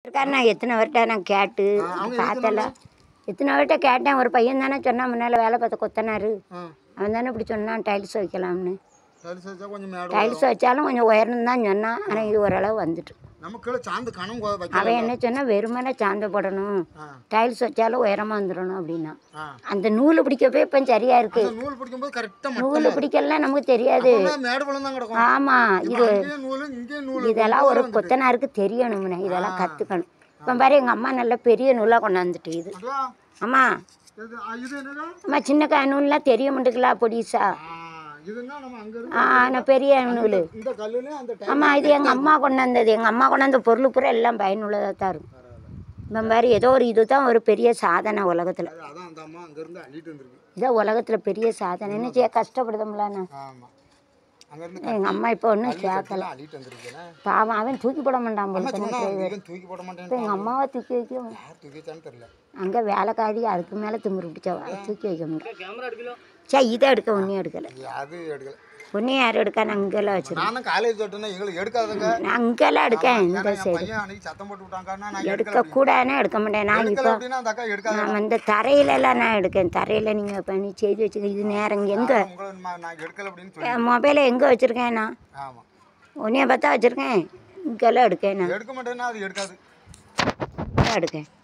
இருக்காரு நான் எத்தனை வருட்ட நான் கேட்டு பார்த்தல எத்தனை வருட்ட கேட்டேன் ஒரு பையன் தானே சொன்னான் முன்னால் வேலை பார்த்த கொத்தனாரு ஆ அவன் தானே இப்படி சொன்னான் டைல்ஸ் வைக்கலாம்னு டைல்ஸ் வச்சா கொஞ்சம் மேடம் டைல்ஸ் வச்சாலும் கொஞ்சம் உயரம் தான் சொன்னான் ஆனால் இது ஓரளவு வந்துட்டு நம்ம கீழே சாந்து கணம் கொ- வைக்க அவன் என்ன சொன்னால் வெறுமனே சாந்த போடணும் ஆ டைல்ஸ் வச்சாலும் உயரமாக வந்துடணும் அப்படின்னா ஆ அந்த நூல் பிடிக்கப்பே இப்போ சரியாக இருக்கு அந்த நூல் பிடிக்கும்போது கரெக்டாக நூல் மட்டும் பிடிக்கலாம் நமக்கு தெரியாது மேடு பழம் தான் கிடக்கும் ஆமாம் இப்போ இது அங்கேயும் நூல் இங்கேயும் நூல் இதெல்லாம் ஒரு கொத்தனாருக்கு தெரியணும்னே இதெல்லாம் கற்றுக்கணும் இப்போ பாரு எங்கள் அம்மா நல்ல பெரிய நூலாக கொண்டாந்துட்டு இது அதான் அம்மா இது ஆ, இது என்னடா அம்மா சின்ன கா நூல்லாம் தெரிய மாட்டேங்களா பொடிசா ஆ, இதுன்னா நம்ம அங்க இருந்து ஆ நான் பெரிய நூல் இந்த கல்லுலயும் அந்த டைம் ஆமாம் இது எங்கள் அம்மா கொண்டாந்தது எங்கள் அம்மா கொண்டாந்த பொருள் பூரா எல்லாம் பயனுள்ளதாக தான் இருக்கும் இந்த மாதிரி ஏதோ ஒரு இதுதான் ஒரு பெரிய சாதனை உலகத்தில் அதான் அந்த அம்மா அங்க இருந்து அள்ளிட்டு வந்திருக்கு இதான் உலகத்தில் பெரிய சாதனை என்ன செய்ய கஷ்டப்படுதோம்ல நான் ஆமா அங்க இருந்து எங்கள் அம்மா இப்போ ஒன்றும் கேட்கல எல்லாம் அள்ளிட்டு வந்திருக்கேன் பாவம் அவன் தூக்கி போட மாட்டான் போல அம்மா சொன்னா இவன் தூக்கி போட இப்போ மாட்டேன் எங்கள் அம்மாவை தூக்கி வைக்க யார் தூக்கி வச்சான்னு தெரியல அங்கே வேலைக்காரி அதுக்கு மேலே திமிரு பிடிச்சவா தூக்கி வைக்க முடியும் சே இதை எடுக்க ஒன்றையும் எடுக்கலை அது எடுக்கல ஒன்றையும் யாரும் எடுக்க நான் இங்கெல்லாம் வச்சிருக்கேன் நானும் காலேஜ் தொட்டுனா எங்களுக்கு எடுக்காதுங்க நான் அங்கெல்லாம் எடுக்கேன் இந்த ஏன்னா என் சைடு பையன் அன்னைக்கு சத்தம் போட்டு விட்டாங்கன்னா நான் எடுக்கல எடுக்க கூடாதுன்னா எடுக்க மாட்டேன் நான் எடுக்கல இப்போ அப்படின்னா அந்த அக்கா எடுக்காத நான் இந்த தரையிலலாம் நான் எடுக்கேன் தரையில் நீங்கள் பண்ணி செய்து வச்சுக்க இது நேரம் எங்கே உங்களை நான் நான் எடுக்கல அப்படின்னு சொல்லி மொபைலை எங்கே வச்சுருக்கேன் நான் ஆமா உன்னைய பார்த்தா வச்சுருக்கேன் இங்கெல்லாம் எடுக்கேன் நான் எடுக்க மாட்டேன்னா அது எடுக்காது எடுக்கேன்